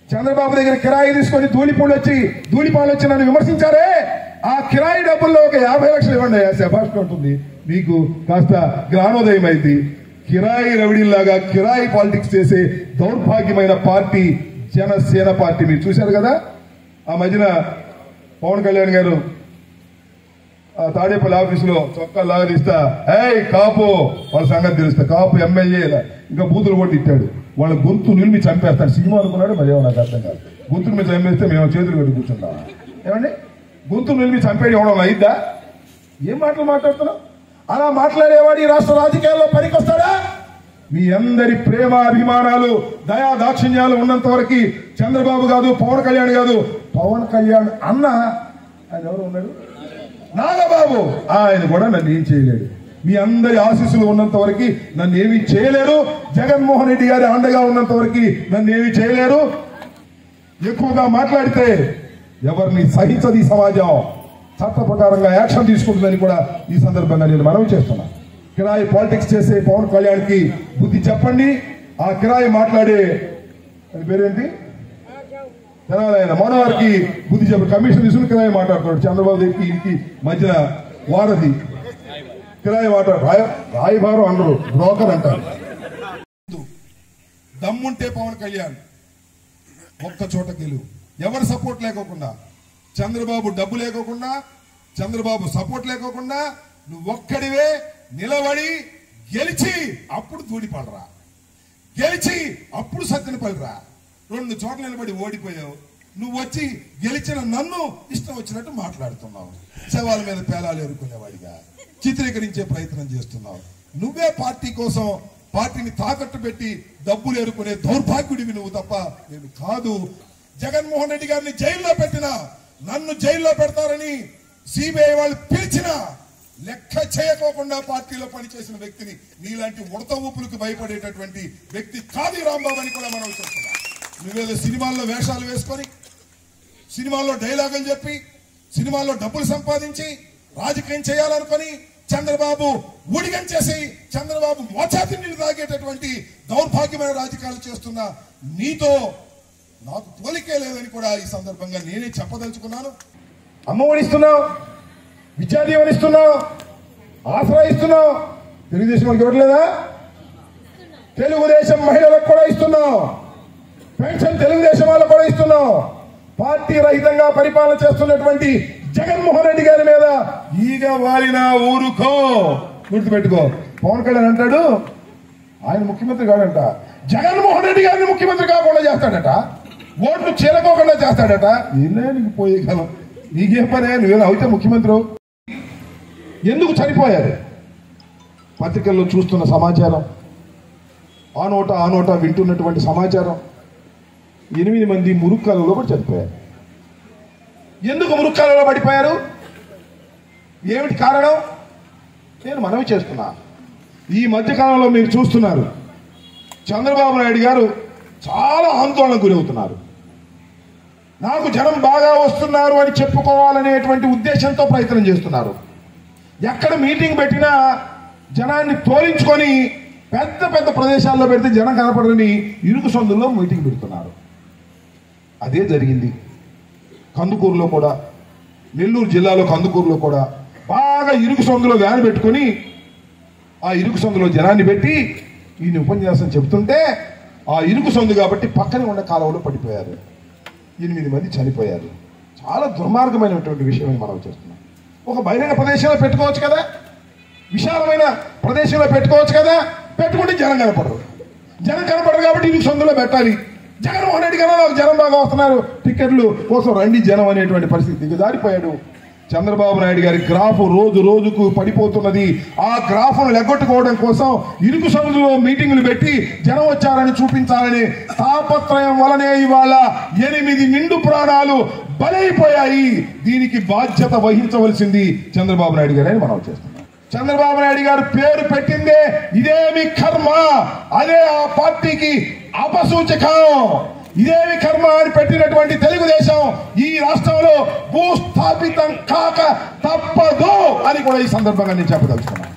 చంద్రబాబు దగ్గర కిరాయి తీసుకొని ధూళిపూలు వచ్చి ధూళిపాలు వచ్చి నన్ను విమర్శించారే ఆ కిరాయి డబ్బుల్లో ఒక యాభై లక్షలు ఇవ్వండి శభాష్ ఉంటుంది మీకు కాస్త జ్ఞానోదయం అయింది కిరాయి రవిడిల్లాగా కిరాయి పాలిటిక్స్ చేసే దౌర్భాగ్యమైన పార్టీ జనసేన పార్టీ మీరు చూశారు కదా ఆ మధ్యన పవన్ కళ్యాణ్ గారు ఆ తాడేపల్లి ఆఫీసులో చొక్కా లాగదీస్తా ఏయ్ కాపు వాళ్ళ సంగతి తెలుస్తా కాపు ఎమ్మెల్యే ఇంకా బూతులు కూడా తిట్టాడు వాళ్ళ గొంతు నిలిమి చంపేస్తాడు సినిమా అనుకున్నాడు మరి ఏమో నాకు అర్థం కాదు గొంతుల మీద చంపేస్తే మేము చేతులు కట్టి కూర్చుంటాం ఏమండి గొంతు నిలిమి చంపేది ఎవడం అయిద్దా ఏం మాటలు మాట్లాడుతున్నావు అలా మాట్లాడేవాడు ఈ రాష్ట్ర రాజకీయాల్లో పనికొస్తాడా మీ అందరి ప్రేమ అభిమానాలు దయా దాక్షిణ్యాలు ఉన్నంత వరకు చంద్రబాబు కాదు పవన్ కళ్యాణ్ కాదు పవన్ కళ్యాణ్ అన్న ఆయన ఎవరు ఉన్నాడు నాగబాబు ఆయన కూడా నన్ను ఏం చేయలేడు మీ అందరి ఆశీస్సులు ఉన్నంత వరకు నన్ను ఏమీ చేయలేరు జగన్మోహన్ రెడ్డి గారి అండగా ఉన్నంత వరకు నన్ను ఏమీ చేయలేరు ఎక్కువగా మాట్లాడితే ఎవరిని సహించదు ఈ సమాజం చట్ట ప్రకారంగా యాక్షన్ తీసుకుంటుందని కూడా ఈ సందర్భంగా నేను మనవి చేస్తున్నా కిరాయి పాలిటిక్స్ చేసే పవన్ కళ్యాణ్ కి బుద్ధి చెప్పండి ఆ కిరాయి మాట్లాడే అది పేరేంటి తెనాలైన మోనవారికి బుద్ధి చెప్పి కమిషన్ తీసుకుని కిరాయి మాట్లాడుతున్నాడు చంద్రబాబు దగ్గరికి ఇంటికి మధ్యన వారధి కిరాయి మాట్లాడు రాయ రాయబారు అనరు బ్రోకర్ అంటారు దమ్ముంటే పవన్ కళ్యాణ్ ఒక్క చోట గెలువు ఎవరి సపోర్ట్ లేకోకుండా చంద్రబాబు డబ్బు లేకోకుండా చంద్రబాబు సపోర్ట్ లేకోకుండా నువ్వు ఒక్కడివే నిలబడి గెలిచి అప్పుడు తూడిపడరా గెలిచి అప్పుడు సత్యనపల్లిరా రెండు చోట్ల నిలబడి ఓడిపోయావు నువ్వు వచ్చి గెలిచిన నన్ను ఇష్టం వచ్చినట్టు మాట్లాడుతున్నావు శవాల మీద పేలాలు ఎరుకునేవాడిగా చిత్రీకరించే ప్రయత్నం చేస్తున్నావు నువ్వే పార్టీ కోసం పార్టీని తాకట్టు పెట్టి డబ్బులు ఎరుకునే దౌర్భాగ్యుడివి నువ్వు తప్ప నేను కాదు జగన్మోహన్ రెడ్డి గారిని జైల్లో పెట్టినా నన్ను జైల్లో పెడతారని సిబిఐ వాళ్ళు పిలిచినా లెక్క చేయకోకుండా పార్టీలో పనిచేసిన వ్యక్తిని నీలాంటి ఉడత ఊపులకు భయపడేటటువంటి వ్యక్తి కాదు ఈ రాంబాబు అని కూడా మనం చెప్తున్నాం నువ్వేదో సినిమాల్లో వేషాలు వేసుకొని సినిమాల్లో డైలాగులు చెప్పి సినిమాల్లో డబ్బులు సంపాదించి రాజకీయం చేయాలనుకొని చంద్రబాబు ఊడిగం చేసి చంద్రబాబు మోచాతి నీళ్ళు తాగేటటువంటి దౌర్భాగ్యమైన రాజకీయాలు చేస్తున్న నీతో నాకు పోలికే లేదని కూడా ఈ సందర్భంగా నేనే చెప్పదలుచుకున్నాను అమ్మఒడి ఇస్తున్నావు విద్యాదీవన ఇస్తున్నావు ఆసరా ఇస్తున్నావు తెలుగుదేశం వాళ్ళకి ఇవ్వట్లేదా తెలుగుదేశం మహిళలకు కూడా ఇస్తున్నావు పెన్షన్ తెలుగుదేశం వాళ్ళకు కూడా ఇస్తున్నావు పార్టీ రహితంగా పరిపాలన చేస్తున్నటువంటి జగన్మోహన్ రెడ్డి గారి మీద ఈగ వాలిన ఊరుకో గుర్తుపెట్టుకో పవన్ కళ్యాణ్ అంటాడు ఆయన ముఖ్యమంత్రి కాడంట జగన్మోహన్ రెడ్డి గారిని ముఖ్యమంత్రి కాకుండా చేస్తాడట ఓట్లు చేరకోకుండా చేస్తాడట నేనే నీకు పోయే కాలం నీకేం పనే నువ్వేనా అయితే ముఖ్యమంత్రి ఎందుకు చనిపోయారు పత్రికల్లో చూస్తున్న సమాచారం ఆ నోట ఆ నోట వింటున్నటువంటి సమాచారం ఎనిమిది మంది మురుక్కాలలో కూడా చనిపోయారు ఎందుకు మురుక్కాలలో పడిపోయారు ఏమిటి కారణం నేను మనవి చేస్తున్నా ఈ మధ్యకాలంలో మీరు చూస్తున్నారు చంద్రబాబు నాయుడు గారు చాలా ఆందోళనకు గురవుతున్నారు నాకు జనం బాగా వస్తున్నారు అని చెప్పుకోవాలనేటువంటి ఉద్దేశంతో ప్రయత్నం చేస్తున్నారు ఎక్కడ మీటింగ్ పెట్టినా జనాన్ని తోలించుకొని పెద్ద పెద్ద ప్రదేశాల్లో పెడితే జనం కనపడని ఇరుకు సందుల్లో మీటింగ్ పెడుతున్నారు అదే జరిగింది కందుకూరులో కూడా నెల్లూరు జిల్లాలో కందుకూరులో కూడా బాగా ఇరుకు సందులో వ్యాన్ పెట్టుకొని ఆ ఇరుకు సందులో జనాన్ని పెట్టి ఈయన ఉపన్యాసం చెబుతుంటే ఆ ఇరుకు సందు కాబట్టి పక్కనే ఉన్న కాలువలో పడిపోయారు ఎనిమిది మంది చనిపోయారు చాలా దుర్మార్గమైనటువంటి విషయం అని మనం చేస్తున్నాం ఒక బహిరంగ ప్రదేశంలో పెట్టుకోవచ్చు కదా విశాలమైన ప్రదేశంలో పెట్టుకోవచ్చు కదా పెట్టుకుంటే జనం కనపడరు జనం కనపడరు కాబట్టి ఇరుకు సందులో పెట్టాలి జగన్మోహన్ రెడ్డి గారు నాకు జనం బాగా వస్తున్నారు టికెట్లు కోసం రండి జనం అనేటువంటి పరిస్థితి దిగజారిపోయాడు చంద్రబాబు నాయుడు గారి గ్రాఫ్ రోజు రోజుకు పడిపోతున్నది ఆ గ్రాఫ్ను లెగ్గొట్టుకోవడం కోసం ఇరుకు సముద్రంలో మీటింగులు పెట్టి జనం వచ్చారని చూపించాలని తాపత్రయం వలనే ఇవాళ ఎనిమిది నిండు ప్రాణాలు బలైపోయాయి దీనికి బాధ్యత వహించవలసింది చంద్రబాబు నాయుడు గారు అని మనం చేస్తున్నాం చంద్రబాబు నాయుడు గారు పేరు పెట్టిందే ఇదేమి కర్మ అదే ఆ పార్టీకి అపసూచకం ఇదేమి కర్మ అని పెట్టినటువంటి తెలుగుదేశం ఈ రాష్ట్రంలో భూస్థాపితం కాక తప్పదు అని కూడా ఈ సందర్భంగా నేను చెప్పదలుచుకున్నాను